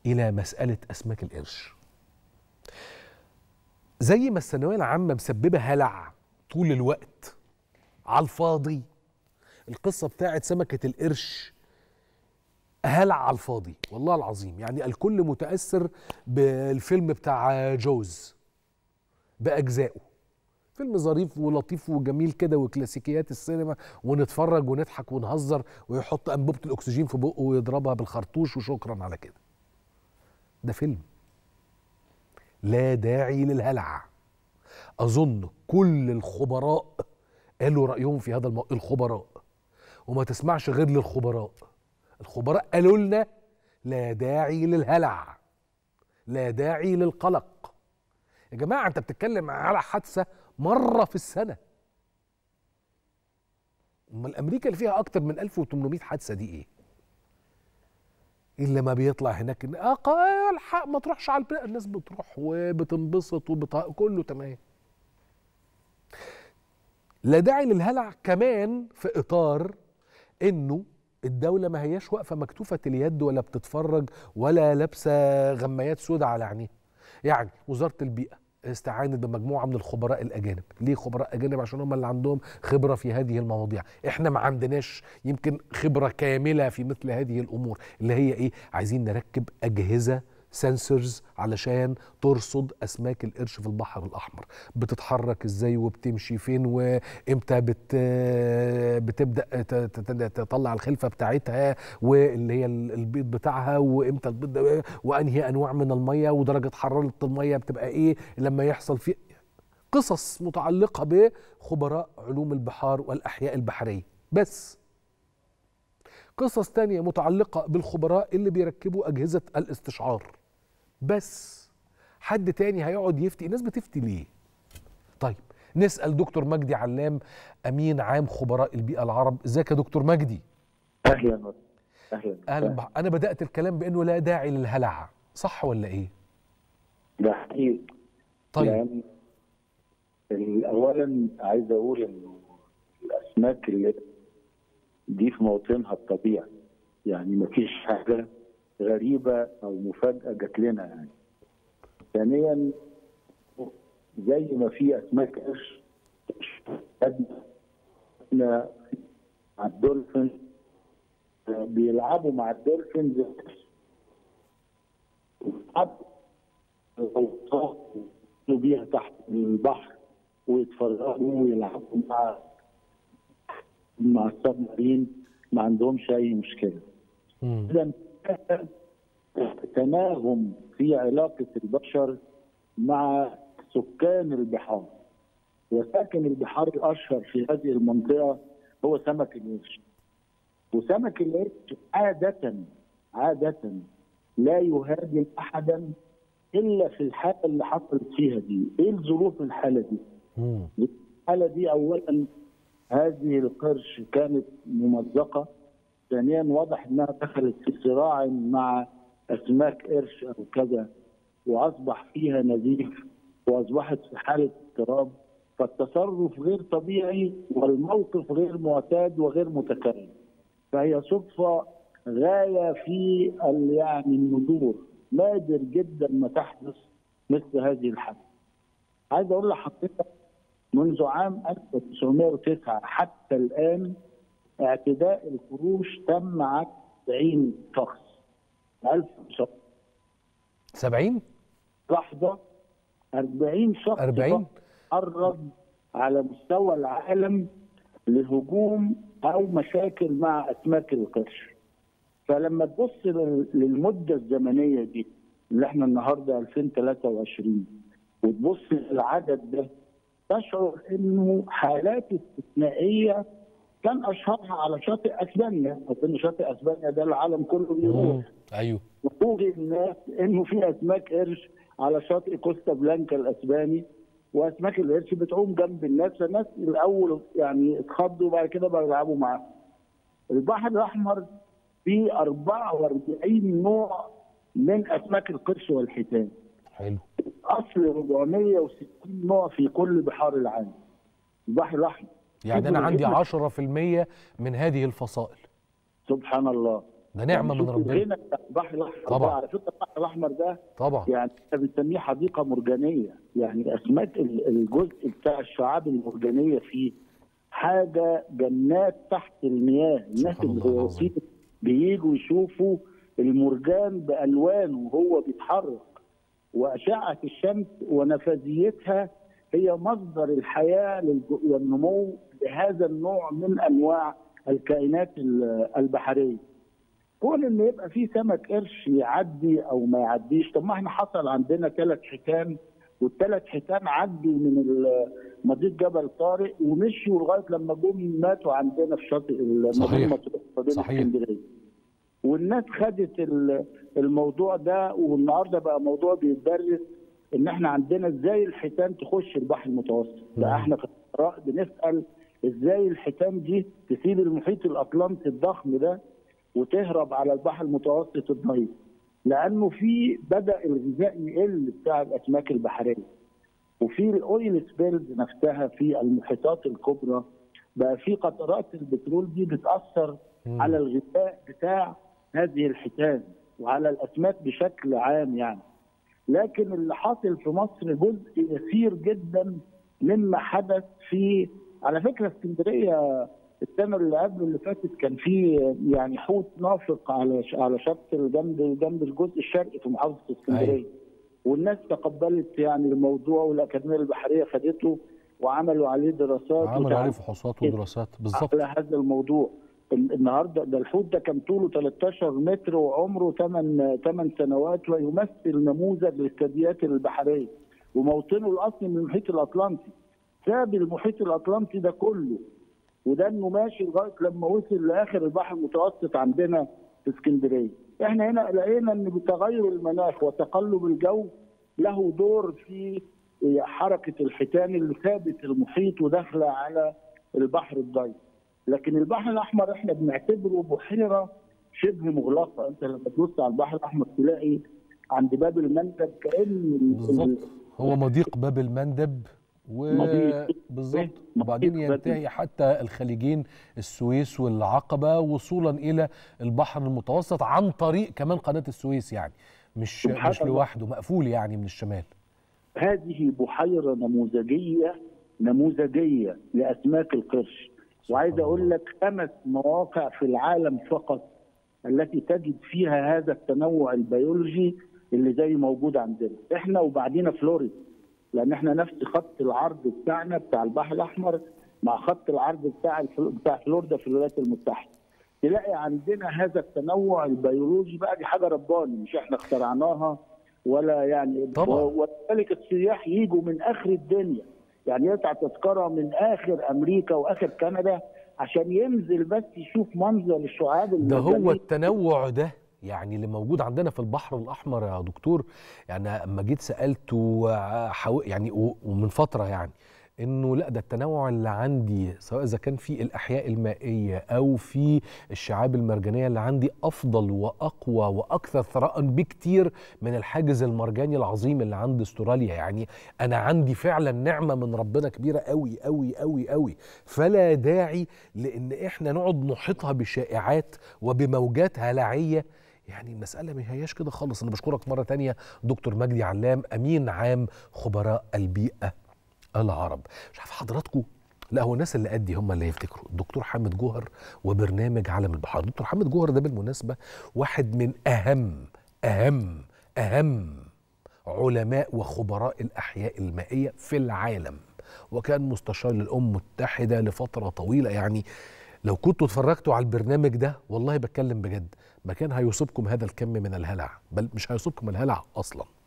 الى مساله اسماك القرش زي ما الثانويه العامه مسببه هلع طول الوقت على الفاضي القصه بتاعت سمكه القرش هلع على الفاضي والله العظيم يعني الكل متاثر بالفيلم بتاع جوز باجزائه فيلم ظريف ولطيف وجميل كده وكلاسيكيات السينما ونتفرج ونضحك ونهزر ويحط انبوبه الاكسجين في بقه ويضربها بالخرطوش وشكرا على كده ده فيلم لا داعي للهلع اظن كل الخبراء قالوا رايهم في هذا الموضوع الخبراء وما تسمعش غير للخبراء الخبراء قالوا لنا لا داعي للهلع لا داعي للقلق يا جماعه انت بتتكلم على حادثه مره في السنه امال امريكا اللي فيها اكتر من 1800 حادثه دي ايه الا ما بيطلع هناك ان اه الحق ما تروحش على البلاد الناس بتروح وبتنبسط وبت... كله تمام لا داعي للهلع كمان في اطار انه الدوله ما هياش واقفه مكتوفه اليد ولا بتتفرج ولا لابسه غمايات سوداء على عينيها يعني وزاره البيئه استعانت بمجموعه من الخبراء الاجانب ليه خبراء اجانب عشان هم اللي عندهم خبره في هذه المواضيع احنا ما عندناش يمكن خبره كامله في مثل هذه الامور اللي هي ايه عايزين نركب اجهزه سنسورز علشان ترصد اسماك القرش في البحر الاحمر بتتحرك ازاي وبتمشي فين وامتى بت بتبدا تطلع الخلفه بتاعتها واللي هي البيض بتاعها وامتى البيض وانهي انواع من الميه ودرجه حراره الميه بتبقى ايه لما يحصل في قصص متعلقه بخبراء علوم البحار والاحياء البحريه بس قصص تانية متعلقة بالخبراء اللي بيركبوا أجهزة الاستشعار بس حد تاني هيقعد يفتي الناس بتفتي ليه طيب نسأل دكتور مجدي علام أمين عام خبراء البيئة العرب ازيك يا دكتور مجدي أهلا أهلا أهلا بح... أنا بدأت الكلام بأنه لا داعي للهلع صح ولا إيه ده حقيقي طيب يعني أولا عايز أقول إنه الأسماك اللي دي في موطنها الطبيعي يعني مفيش حاجة غريبة أو مفاجأة جات لنا يعني ثانيا زي ما في أسماك قرش احنا مع الدولفين بيلعبوا مع الدولفين بيها تحت البحر ويتفرجوا ويلعبوا مع مع السبمارين ما عندهمش اي مشكله. اذا تناغم في علاقه البشر مع سكان البحار. وساكن البحار الاشهر في هذه المنطقه هو سمك القرش. وسمك القرش عاده عاده لا يهاجم احدا الا في الحاله اللي حصلت فيها دي، ايه الظروف الحاله دي؟ مم. الحاله دي اولا هذه القرش كانت ممزقه ثانيا واضح انها دخلت في صراع مع اسماك قرش او كذا واصبح فيها نزيف واصبحت في حاله اضطراب فالتصرف غير طبيعي والموقف غير معتاد وغير متكرر فهي صدفه غايه في يعني النذور نادر جدا ما تحدث مثل هذه الحادثه عايز اقول لحضرتك منذ عام 1909 حتى الآن اعتداء القروش تم على 90 شخص 1000 شخص 70 لحظة 40 شخص 40 قرب على مستوى العالم لهجوم أو مشاكل مع أسماك القرش فلما تبص للمدة الزمنية دي اللي احنا النهارده 2023 وتبص للعدد ده تشعر انه حالات استثنائيه كان اشهرها على شاطئ اسبانيا، اظن شاطئ اسبانيا ده العالم كله بيروح ايوه وفوجئ الناس انه في اسماك قرش على شاطئ كوستا بلانكا الاسباني واسماك القرش بتعوم جنب الناس فالناس الاول يعني اتخضوا وبعد كده بقوا يلعبوا معاهم. البحر الاحمر فيه 44 نوع من اسماك القرش والحيتان. حلو اصل 460 نوع في كل بحار العالم البحر الاحمر يعني انا عندي 10% من هذه الفصائل سبحان الله ده نعمه من شوف ربنا الغنى بتاع البحر الاحمر طبعاً. ده، على فكره البحر الاحمر ده طبعا يعني احنا بنسميه حديقه مرجانيه يعني الاسماك ال- الجزء بتاع الشعاب المرجانيه فيه حاجه جنات تحت المياه الناس سبحان الله الغواصين بييجوا يشوفوا المرجان بالوانه وهو بيتحرك واشعه الشمس ونفاذيتها هي مصدر الحياه للج- والنمو لهذا النوع من انواع الكائنات ال- البحريه كون ان يبقى في سمك قرش يعدي او ما يعديش طب ما احنا حصل عندنا ثلاث حيتان والثلاث حيتان عدوا من ال- مضيق جبل طارق ومشوا لغايه لما جم ماتوا عندنا في شاطئ صحيح. مدينه مدينه صحيح. اسكندريه والناس خدت ال- الموضوع ده والنهارده بقى موضوع بيتدرس ان احنا عندنا ازاي الحيتان تخش البحر المتوسط نعم. ده احنا كفقراء بنسال ازاي الحيتان دي تسيب المحيط الاطلنطي الضخم ده وتهرب على البحر المتوسط الضيق لانه في بدا الغذاء يقل بتاع الاسماك البحريه وفي الاويل سبيلز نفسها في المحيطات الكبرى بقى في قطرات البترول دي بتاثر مم. على الغذاء بتاع هذه الحيتان وعلى الاسماك بشكل عام يعني لكن اللي حاصل في مصر جزء يسير جدا مما حدث في على فكره اسكندريه السنه اللي قبل اللي فاتت كان في يعني حوت نافق على على شط جنب جنب الجزء الشرقي في محافظه اسكندريه أيوة. والناس تقبلت يعني الموضوع والاكاديميه البحريه خدته وعملوا عليه دراسات عملوا عليه وتعليقات فحوصات ودراسات بالظبط على هذا الموضوع ال- النهارده ده الحوت ده كان طوله 13 متر وعمره 8 8 سنوات ويمثل نموذج للثدييات البحريه وموطنه الاصلي من المحيط الاطلنطي ساب المحيط الاطلنطي ده كله وده انه ماشي لغايه لما وصل لاخر البحر المتوسط عندنا في اسكندريه احنا هنا لقينا ان بتغير المناخ وتقلب الجو له دور في حركه الحيتان اللي سابت المحيط وداخله على البحر الضيق لكن البحر الاحمر احنا بنعتبره بحيره شبه مغلقه انت لما تبص على البحر الاحمر تلاقي عند باب المندب كان ال- بالظبط هو مضيق باب المندب مضيق. وبالظبط مضيق وبعدين باب- ينتهي حتى الخليجين السويس والعقبة وصولا إلى البحر المتوسط عن طريق كمان قناة السويس يعني مش سبحان مش الله. لوحده مقفول يعني من الشمال هذه بحيره نموذجيه نموذجيه لاسماك القرش وعايز اقول لك خمس مواقع في العالم فقط التي تجد فيها هذا التنوع البيولوجي اللي زي موجود عندنا احنا وبعدين فلوريدا لان احنا نفس خط العرض بتاعنا بتاع البحر الاحمر مع خط العرض بتاع الفل- بتاع فلوريدا في الولايات المتحده تلاقي عندنا هذا التنوع البيولوجي بقى دي حاجه رباني مش احنا اخترعناها ولا يعني طبعا. و- ولذلك السياح يجوا من اخر الدنيا يعني يقطع تذكره من اخر امريكا واخر كندا عشان ينزل بس يشوف منظر الشعاب ده هو المرجانية. التنوع ده يعني اللي موجود عندنا في البحر الاحمر يا دكتور يعني اما جيت سالته حو... يعني و- ومن فتره يعني انه لا ده التنوع اللي عندي سواء اذا كان في الاحياء المائيه او في الشعاب المرجانيه اللي عندي افضل واقوى واكثر ثراء بكتير من الحاجز المرجاني العظيم اللي عند استراليا يعني انا عندي فعلا نعمه من ربنا كبيره قوي قوي قوي قوي فلا داعي لان احنا نقعد نحيطها بشائعات وبموجات هلعيه يعني المسألة ما هياش كده خالص أنا بشكرك مرة تانية دكتور مجدي علام أمين عام خبراء البيئة العرب مش عارف حضراتكم لا هو الناس اللي قدي هم اللي يفتكروا الدكتور حامد جوهر وبرنامج عالم البحار دكتور حامد جوهر ده بالمناسبة واحد من أهم أهم أهم علماء وخبراء الأحياء المائية في العالم وكان مستشار للأمم المتحدة لفترة طويلة يعني لو كنتوا اتفرجتوا على البرنامج ده والله بتكلم بجد ما كان هيصيبكم هذا الكم من الهلع بل مش هيصيبكم الهلع أصلاً